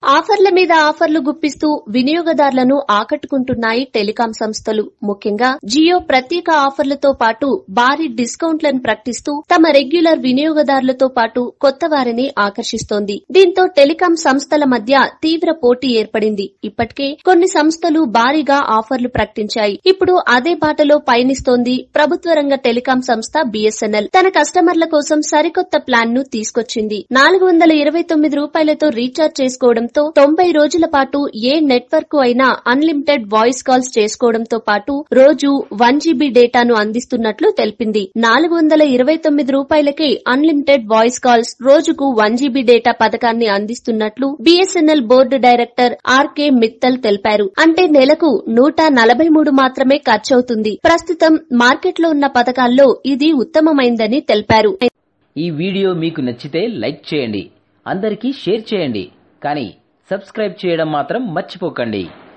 ఆఫర్ల మీద ఆఫర్లు గుప్పిస్తూ వినియోగదారులను ఆకట్టుకుంటున్నాయి టెలికాం సంస్థలు ముఖ్యంగా జియో ప్రత్యేక ఆఫర్లతో పాటు భారీ డిస్కౌంట్లను ప్రకటిస్తూ తమ రెగ్యులర్ వినియోగదారులతో పాటు కొత్త వారిని ఆకర్షిస్తోంది దీంతో టెలికాం సంస్థల మధ్య తీవ్ర పోటీ ఏర్పడింది ఇప్పటికే కొన్ని సంస్థలు భారీగా ఆఫర్లు ప్రకటించాయి ఇప్పుడు అదే బాటలో పయనిస్తోంది ప్రభుత్వ రంగ టెలికాం సంస్థ బిఎస్ఎన్ఎల్ తన కస్టమర్ల కోసం సరికొత్త ప్లాన్ ను తీసుకొచ్చింది నాలుగు వందల ఇరవై తొమ్మిది రూపాయలతో రీఛార్జ్ చేసుకోవడంతో తొంభై రోజుల పాటు ఏ నెట్వర్క్ అయినా అన్లిమిటెడ్ వాయిస్ కాల్స్ చేసుకోవడంతో పాటు రోజు వన్ జీబీ డేటాను అందిస్తున్నట్లు తెలిపింది నాలుగు వందల ఇరవై తొమ్మిది రూపాయలకే అన్లిమిటెడ్ వాయిస్ కాల్స్ రోజుకు వన్ జీబీ డేటా పథకాన్ని అందిస్తున్నట్లు BSNL board director RK Mittal తెలిపారు అంటే నెలకు నూట నలభై మూడు మాత్రమే ఖర్చవుతుంది ప్రస్తుతం మార్కెట్లో ఉన్న పథకాల్లో ఇది ఉత్తమమైందని తెలిపారు ఈ వీడియో మీకు నచ్చితే లైక్ చేయండి అందరికీ షేర్ చేయండి కానీ సబ్స్క్రైబ్ చేయడం మాత్రం మర్చిపోకండి